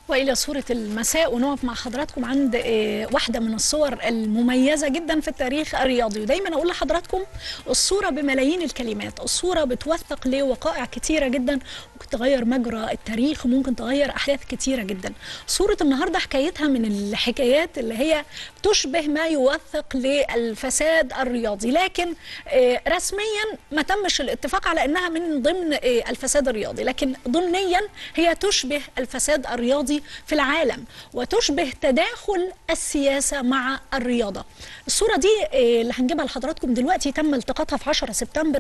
والى صوره المساء ونقف مع حضراتكم عند آه، واحده من الصور المميزه جدا في التاريخ الرياضي ودايما اقول لحضراتكم الصوره بملايين الكلمات الصوره بتوثق لوقائع كتيره جدا ممكن تغير مجرى التاريخ وممكن تغير احداث كتيره جدا صوره النهارده حكايتها من الحكايات اللي هي تشبه ما يوثق للفساد الرياضي لكن آه، رسميا ما تمش الاتفاق على انها من ضمن آه، الفساد الرياضي لكن ضمنيا هي تشبه الفساد الرياضي في العالم وتشبه تداخل السياسه مع الرياضه الصوره دي آه، اللي هنجيبها لحضراتكم دلوقتي تم التقاطها في 10 سبتمبر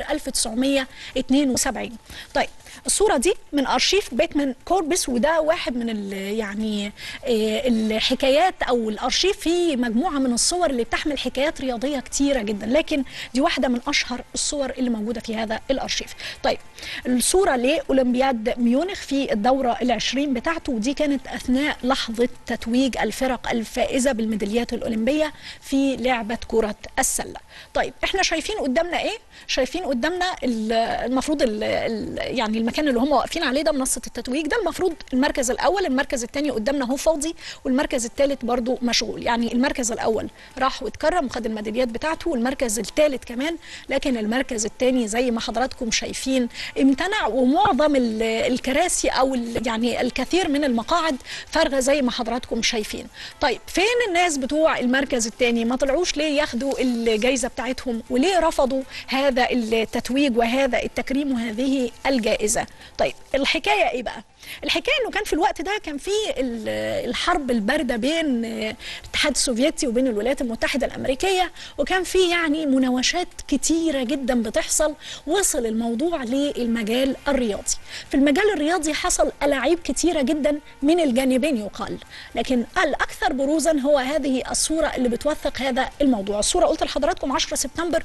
1972 طيب الصورة دي من أرشيف بيتمان كوربس وده واحد من ال يعني آه، الحكايات أو الأرشيف فيه مجموعة من الصور اللي بتحمل حكايات رياضية كتيرة جدا لكن دي واحدة من أشهر الصور اللي موجودة في هذا الأرشيف طيب الصورة لأولمبياد ميونخ في الدورة العشرين بتاعته ودي كانت أثناء لحظة تتويج الفرق الفائزة بالميداليات الأولمبية في لعبة كرة السلة طيب احنا شايفين قدامنا ايه شايفين قدامنا ال- المفروض ال ال يعني المكان اللي هم واقفين عليه ده منصه التتويج ده المفروض المركز الاول المركز الثاني قدامنا هو فاضي والمركز الثالث برضو مشغول يعني المركز الاول راح واتكرم وخد الميداليات بتاعته والمركز الثالث كمان لكن المركز الثاني زي ما حضراتكم شايفين امتنع ومعظم ال- الكراسي او ال- يعني الكثير من المقاعد فارغه زي ما حضراتكم شايفين طيب فين الناس بتوع المركز الثاني ما طلعوش ليه ياخدوا الجائزه بتاعتهم وليه رفضوا هذا التتويج وهذا التكريم وهذه الجائزه طيب الحكايه ايه بقى الحكايه انه كان في الوقت ده كان في ال- الحرب البارده بين الاتحاد السوفيتي وبين الولايات المتحده الامريكيه وكان في يعني مناوشات كتيره جدا بتحصل وصل الموضوع للمجال الرياضي في المجال الرياضي حصل الاعيب كتيره جدا من الجانبين يقال لكن الاكثر بروزا هو هذه الصوره اللي بتوثق هذا الموضوع الصوره قلت لحضراتكم 10 سبتمبر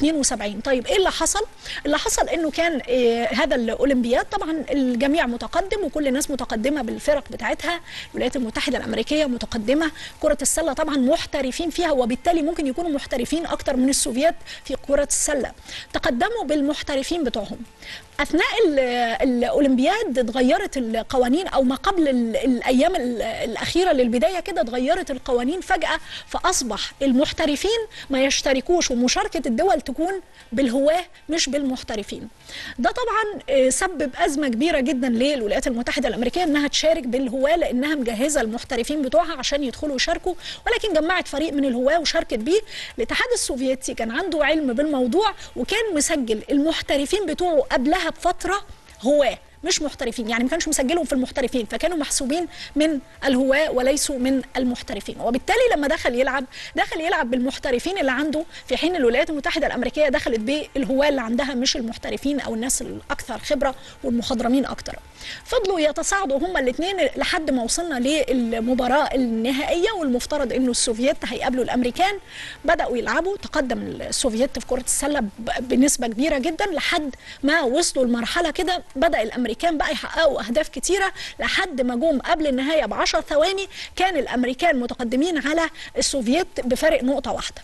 72 طيب ايه اللي حصل اللي حصل انه كان آه، هذا الاولمبياد طبعا الجميع متقدم وكل الناس متقدمه بالفرق بتاعتها الولايات المتحده الامريكيه متقدمه كره السله طبعا محترفين فيها وبالتالي ممكن يكونوا محترفين اكتر من السوفيات في كره السله تقدموا بالمحترفين بتوعهم اثناء ال- الاولمبياد اتغيرت القوانين او ما قبل ال- الايام ال- الاخيره للبدايه كده اتغيرت القوانين فجاه فاصبح المحترفين ما يشتركوش ومشاركه الدول تكون بالهواه مش بالمحترفين ده طبعا آه، سبب ازمه كبيره جدا للولايات المتحده الامريكيه انها تشارك بالهواه لانها مجهزه المحترفين بتوعها عشان يدخلوا يشاركوا ولكن جمعت فريق من الهواه وشاركت بيه الاتحاد السوفيتي كان عنده علم بالموضوع وكان مسجل المحترفين بتوعه قبلها بفتره هواه مش محترفين يعني ما كانش مسجلهم في المحترفين فكانوا محسوبين من الهواة وليسوا من المحترفين وبالتالي لما دخل يلعب دخل يلعب بالمحترفين اللي عنده في حين الولايات المتحدة الأمريكية دخلت بالهواة اللي عندها مش المحترفين أو الناس الأكثر خبرة والمخضرمين أكتر فضلوا يتصاعدوا هما الاثنين لحد ما وصلنا للمباراة النهائية والمفترض انه السوفييت هيقابلوا الامريكان بدأوا يلعبوا تقدم السوفييت في كرة السلة ب- بنسبة كبيرة جدا لحد ما وصلوا لمرحلة كده بدأ الامريكان بقى يحققوا اهداف كتيرة لحد ما جم قبل النهاية بعشر ثواني كان الامريكان متقدمين على السوفييت بفارق نقطة واحدة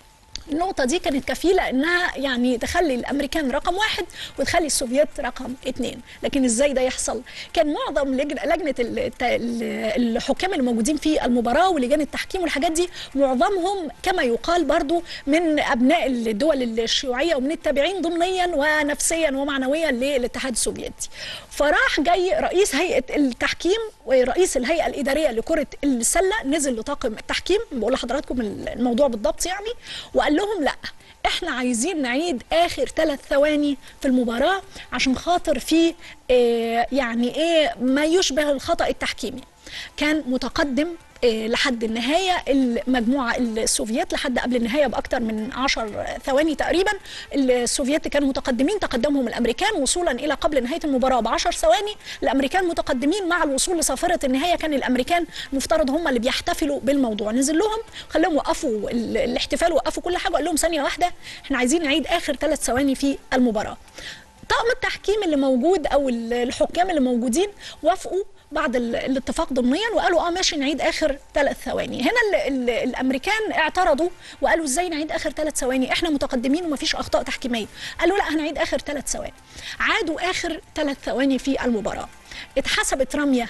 النقطة دي كانت كفيلة انها يعني تخلي الامريكان رقم واحد وتخلي السوفييت رقم اثنين، لكن ازاي ده يحصل؟ كان معظم لجنة, لجنة ال- الت- ال- الحكام اللي موجودين في المباراة ولجان التحكيم والحاجات دي معظمهم كما يقال برضو من ابناء الدول الشيوعية ومن التابعين ضمنيا ونفسيا ومعنويا للاتحاد السوفيتي. فراح جاي رئيس هيئة التحكيم ورئيس الهيئة الإدارية لكرة السلة نزل لطاقم التحكيم بقول لحضراتكم الموضوع بالضبط يعني وقال لهم لا احنا عايزين نعيد اخر ثلاث ثواني في المباراه عشان خاطر في اه يعني ايه ما يشبه الخطا التحكيمي كان متقدم آه، لحد النهاية المجموعة السوفييت لحد قبل النهاية بأكثر من عشر ثواني تقريبا السوفييت كانوا متقدمين تقدمهم الأمريكان وصولا إلى قبل نهاية المباراة بعشر ثواني الأمريكان متقدمين مع الوصول لصافرة النهاية كان الأمريكان مفترض هم اللي بيحتفلوا بالموضوع نزل لهم خلاهم وقفوا ال- الاحتفال وقفوا كل حاجة وقال لهم ثانية واحدة احنا عايزين نعيد آخر ثلاث ثواني في المباراة طاقم التحكيم اللي موجود او ال- الحكام اللي موجودين وافقوا بعد ال- الاتفاق ضمنيا وقالوا اه ماشي نعيد اخر ثلاث ثواني هنا ال ال الامريكان اعترضوا وقالوا ازاي نعيد اخر ثلاث ثواني احنا متقدمين ومفيش اخطاء تحكيميه قالوا لا هنعيد اخر ثلاث ثواني عادوا اخر ثلاث ثواني في المباراه اتحسبت رميه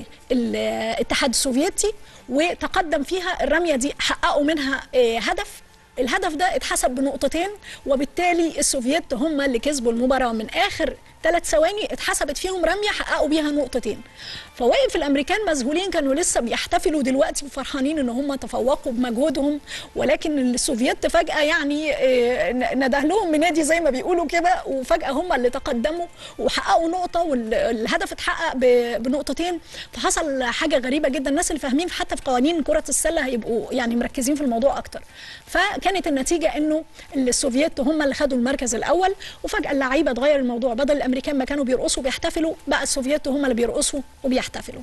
للاتحاد السوفيتي وتقدم فيها الرميه دي حققوا منها آه، هدف الهدف ده اتحسب بنقطتين وبالتالي السوفييت هم اللي كسبوا المباراه من اخر ثلاث ثواني اتحسبت فيهم رميه حققوا بيها نقطتين فوقف الامريكان مذهولين كانوا لسه بيحتفلوا دلوقتي وفرحانين ان هم تفوقوا بمجهودهم ولكن السوفييت فجاه يعني آه، ن- نده لهم من نادي زي ما بيقولوا كده وفجاه هم اللي تقدموا وحققوا نقطه والهدف اتحقق ب- بنقطتين فحصل حاجه غريبه جدا الناس اللي فاهمين حتى في قوانين كره السله هيبقوا يعني مركزين في الموضوع اكتر فكانت النتيجه انه السوفييت هم اللي خدوا المركز الاول وفجاه اللعيبه اتغير الموضوع بدل الامريكان ما كانوا بيرقصوا بيحتفلوا بقى السوفييت هم اللي بيرقصوا وبيحتفلوا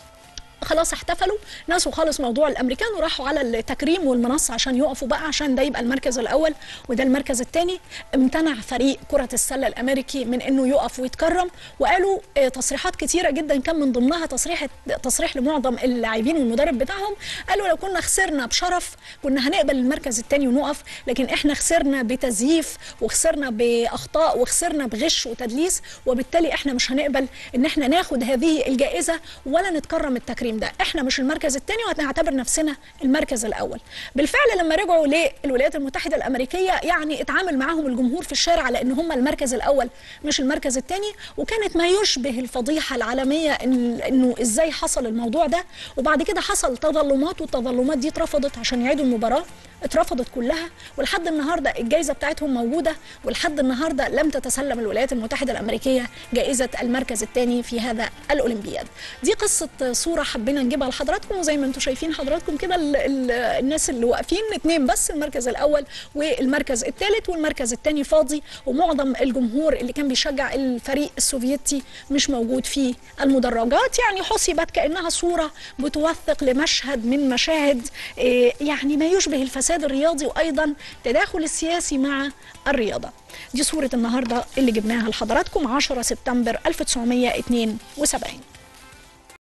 خلاص احتفلوا نسوا خالص موضوع الامريكان وراحوا على التكريم والمنصه عشان يقفوا بقى عشان ده يبقى المركز الاول وده المركز الثاني امتنع فريق كره السله الامريكي من انه يقف ويتكرم وقالوا اه، تصريحات كتيره جدا كان من ضمنها تصريح تصريح لمعظم اللاعبين والمدرب بتاعهم قالوا لو كنا خسرنا بشرف كنا هنقبل المركز الثاني ونقف لكن احنا خسرنا بتزييف وخسرنا باخطاء وخسرنا بغش وتدليس وبالتالي احنا مش هنقبل ان احنا ناخد هذه الجائزه ولا نتكرم التكريم ده احنا مش المركز الثاني وهنعتبر نفسنا المركز الاول بالفعل لما رجعوا للولايات المتحده الامريكيه يعني اتعامل معاهم الجمهور في الشارع على ان هم المركز الاول مش المركز الثاني وكانت ما يشبه الفضيحه العالميه إن انه ازاي حصل الموضوع ده وبعد كده حصل تظلمات والتظلمات دي اترفضت عشان يعيدوا المباراه اترفضت كلها ولحد النهارده الجائزه بتاعتهم موجوده ولحد النهارده لم تتسلم الولايات المتحده الامريكيه جائزه المركز الثاني في هذا الاولمبياد دي قصه صوره حبينا نجيبها لحضراتكم وزي ما انتم شايفين حضراتكم كده ال- ال- الناس اللي واقفين اثنين بس المركز الاول والمركز الثالث والمركز الثاني فاضي ومعظم الجمهور اللي كان بيشجع الفريق السوفيتي مش موجود في المدرجات يعني حسبت كانها صوره بتوثق لمشهد من مشاهد آه، يعني ما يشبه الفساد الرياضي وايضا تداخل السياسي مع الرياضه دي صوره النهارده اللي جبناها لحضراتكم 10 سبتمبر 1972